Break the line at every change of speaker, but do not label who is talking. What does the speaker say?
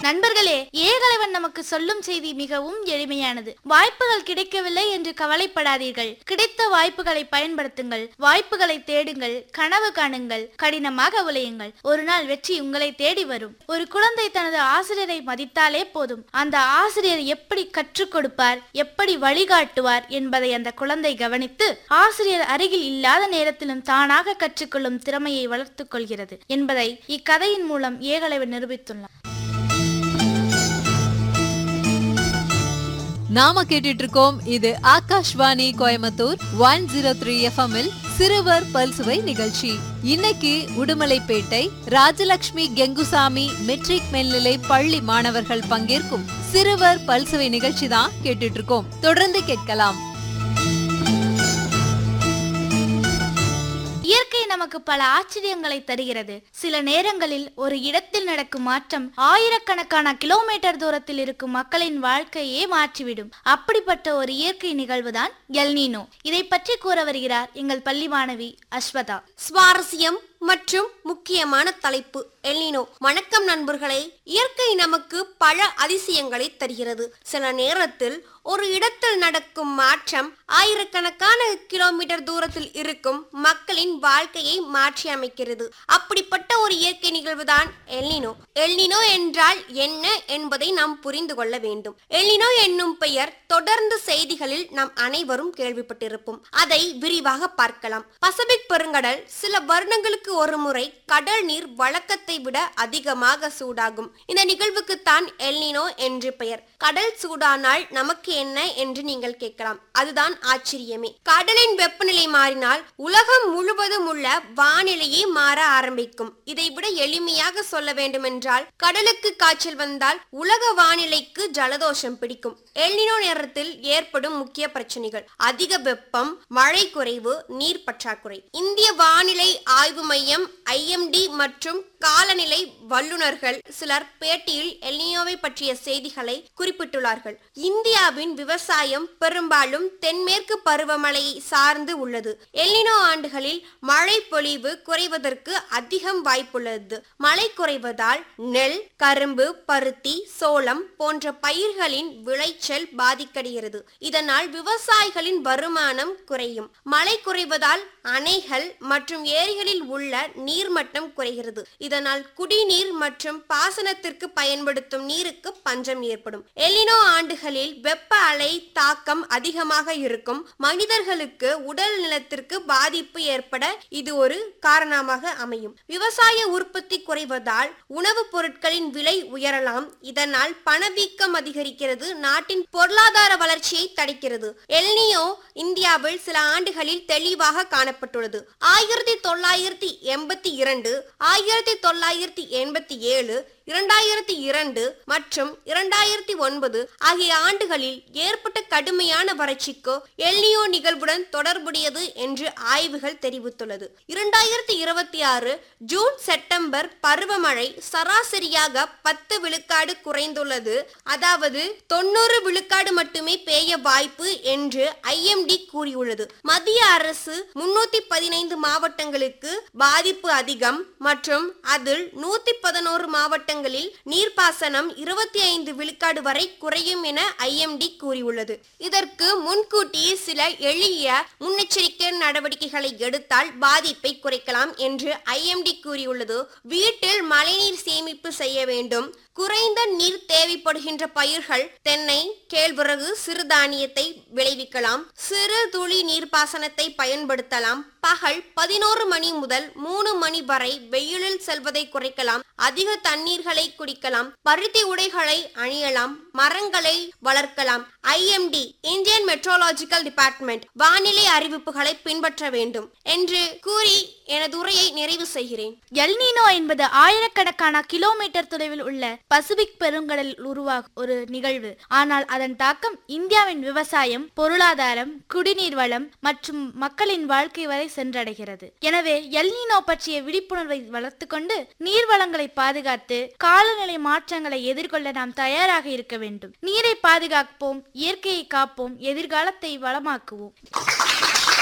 நண்பர்களே ஏகலைவன் நமக்கு சொல்லும் செய்தி மிகவும் எளிமையானது வாய்ப்புகள் கிடைக்கவில்லை என்று கவலைப்படாதீர்கள் கிடைத்த வாய்ப்புகளை பயன்படுத்துங்கள் வாய்ப்புகளை தேடுங்கள் கனவு காணுங்கள் கடினமாக உழையுங்கள் ஒரு நாள் வெற்றி உங்களை தேடி வரும் ஒரு குழந்தை தனது ஆசிரியரை மதித்தாலே போதும் அந்த ஆசிரியர் எப்படி கற்றுக் கொடுப்பார் எப்படி வழிகாட்டுவார் என்பதை அந்த குழந்தை கவனித்து ஆசிரியர் அருகில் இல்லாத நேரத்திலும் தானாக கற்றுக்கொள்ளும் திறமையை வளர்த்துக் கொள்கிறது என்பதை இக்கதையின் மூலம் ஏகலைவன் நிரூபித்துள்ளார்
நாம கேட்டுட்டு இருக்கோம் இது Akashvani Coimbatore one zero three எஃப்எம்மில் சிறுவர் பல்சுவை நிகழ்ச்சி இன்னைக்கு உடுமலைப்பேட்டை ராஜலட்சுமி கெங்குசாமி மெட்ரிக் மேல்நிலை பள்ளி மாணவர்கள் பங்கேற்கும் சிறுவர் பல்சுவை நிகழ்ச்சி தான் கேட்டுட்டு இருக்கோம் தொடர்ந்து கேட்கலாம்
இயற்கை நமக்கு பல ஆச்சரியங்களை தருகிறது சில நேரங்களில் ஒரு இடத்தில் நடக்கும் மாற்றம் ஆயிரக்கணக்கான கிலோமீட்டர் தூரத்தில் இருக்கும் மக்களின் வாழ்க்கையே மாற்றிவிடும் அப்படிப்பட்ட ஒரு இயற்கை நிகழ்வுதான் எல்னீனோ இதை பற்றி கூற வருகிறார் எங்கள் பள்ளி மாணவி அஸ்வதா
சுவாரஸ்யம் மற்றும் முக்கியமான தலைப்பு எல்னினோ வணக்கம் நண்பர்களே இயற்கை நமக்கு பல அதிசயங்களை தருகிறது சில நேரத்தில் ஒரு இடத்தில் நடக்கும் மாற்றம் ஆயிரக்கணக்கான கிலோமீட்டர் தூரத்தில் இருக்கும் மக்களின் வாழ்க்கையை மாற்றி அமைக்கிறது அப்படிப்பட்ட ஒரு இயற்கை நிகழ்வுதான் எல்னினோ எல்னினோ என்றால் என்ன என்பதை நாம் புரிந்து கொள்ள வேண்டும் எல்னினோ என்னும் பெயர் தொடர்ந்து செய்திகளில் நாம் அனைவரும் கேள்விப்பட்டிருப்போம் அதை விரிவாக பார்க்கலாம் பசிபிக் பெருங்கடல் சில வருடங்களுக்கு ஒரு முறை கடல் நீர் வழக்கத்தை விட அதிகமாக சூடாகும் இந்த நிகழ்வுக்குத்தான் எல்னினோ என்று பெயர் கடல் சூடானால் நமக்கு என்ன என்று நீங்கள் கேட்கலாம் அதுதான் ஆச்சரியமே கடலின் வெப்பநிலை மாறினால் உலகம் முழுவதும் உள்ள வானிலையே மாற ஆரம்பிக்கும் இதை விட எளிமையாக சொல்ல வேண்டுமென்றால் கடலுக்கு காய்ச்சல் வந்தால் உலக வானிலைக்கு ஜலதோஷம் பிடிக்கும் எல்னினோ நேரத்தில் ஏற்படும் முக்கிய பிரச்சனைகள் அதிக வெப்பம் மழை குறைவு நீர் பற்றாக்குறை இந்திய வானிலை ஆய்வு மையம் ஐஎம்டி மற்றும் காலநிலை வல்லுநர்கள் சிலர் பேட்டியில் எல்னியோவை பற்றிய செய்திகளை குறிப்பிட்டுள்ளார்கள் இந்தியாவின் விவசாயம் பெரும்பாலும் தென்மேற்கு பருவமழையை சார்ந்து உள்ளது எல்னினோ ஆண்டுகளில் மழை பொழிவு குறைவதற்கு அதிகம் வாய்ப்புள்ளது மழை குறைவதால் நெல் கரும்பு பருத்தி சோளம் போன்ற பயிர்களின் விளைச்சல் பாதிக்கடைகிறது இதனால் விவசாயிகளின் வருமானம் குறையும் மழை குறைவதால் அணைகள் மற்றும் ஏரிகளில் உள்ள நீர்மட்டம் குறைகிறது இதனால் குடிநீர் மற்றும் பாசனத்திற்கு பயன்படுத்தும் நீருக்கு பஞ்சம் ஏற்படும் எலினோ ஆண்டுகளில் வெப்ப அலை தாக்கம் அதிகமாக இருக்கும் மனிதர்களுக்கு உடல் நிலத்திற்கு பாதிப்பு ஏற்பட இது ஒரு காரணமாக அமையும் விவசாய உற்பத்தி குறைவதால் உணவுப் பொருட்களின் விலை உயரலாம் இதனால் பணவீக்கம் அதிகரிக்கிறது நாட்டின் பொருளாதார வளர்ச்சியை தடுக்கிறது எல்னியோ இந்தியாவில் சில ஆண்டுகளில் தெளிவாக காணப்பட்டுள்ளது ஆயிரத்தி தொள்ளாயிரத்தி எண்பத்தி இரண்டு ஆயிரத்தி தொள்ளாயிரத்தி எண்பத்தி ஏழு இரண்டாயிரத்தி இரண்டு மற்றும் இரண்டாயிரத்தி ஒன்பது ஆகிய ஆண்டுகளில் ஏற்பட்ட கடுமையான வறட்சிக்கு எல்னியோ நிகழ்வுடன் தொடர்புடையது என்று ஆய்வுகள் தெரிவித்துள்ளது இரண்டாயிரத்தி இருபத்தி ஆறு ஜூன் செப்டம்பர் பருவமழை சராசரியாக பத்து விழுக்காடு குறைந்துள்ளது அதாவது தொண்ணூறு விழுக்காடு மட்டுமே பெய்ய வாய்ப்பு என்று ஐஎம்டி கூறியுள்ளது மத்திய அரசு முன்னூத்தி பதினைந்து மாவட்டங்களுக்கு பாதிப்பு அதிகம் மற்றும் அதில் நூத்தி பதினோரு மாவட்டங்களில் நீர்ப்பாசனம் இருபத்தி ஐந்து விழுக்காடு வரை குறையும் என ஐஎம்டி கூறியுள்ளது இதற்கு முன்கூட்டியே சில எளிய முன்னெச்சரிக்கை நடவடிக்கைகளை எடுத்தால் பாதிப்பை குறைக்கலாம் என்று ஐஎம்டி கூறியுள்ளது வீட்டில் மழைநீர் சேமிப்பு செய்ய வேண்டும் குறைந்த நீர் தேவைப்படுகின்ற பயிர்கள் தென்னை கேழ்வரகு சிறுதானியத்தை விளைவிக்கலாம் சிறு துளி நீர்ப்பாசனத்தை பயன்படுத்தலாம் பகல் பதினோரு மணி முதல் மூணு மணி வரை வெயிலில் செல்வதை குறைக்கலாம் அதிக தண்ணீர்களை குடிக்கலாம் பருத்தி உடைகளை அணியலாம் மரங்களை வளர்க்கலாம் ஐஎம்டி இந்தியன் மெட்ரோலாஜிக்கல் டிபார்ட்மெண்ட் வானிலை அறிவிப்புகளை பின்பற்ற வேண்டும் என்று கூறி எனது உரையை நிறைவு செய்கிறேன்
எல்னினோ என்பது ஆயிரக்கணக்கான கிலோமீட்டர் தொலைவில் உள்ள பசிபிக் பெருங்கடலில் உருவாகும் ஒரு நிகழ்வு ஆனால் அதன் தாக்கம் இந்தியாவின் விவசாயம் பொருளாதாரம் குடிநீர் வளம் மற்றும் மக்களின் வாழ்க்கை வரை சென்றடைகிறது எனவே எல்னினோ பற்றிய விழிப்புணர்வை வளர்த்துக்கொண்டு நீர் வளங்களை பாதுகாத்து காலநிலை மாற்றங்களை எதிர்கொள்ள நாம் தயாராக இருக்க வேண்டும் நீரை பாதுகாப்போம் இயற்கையை காப்போம் எதிர்காலத்தை வளமாக்குவோம்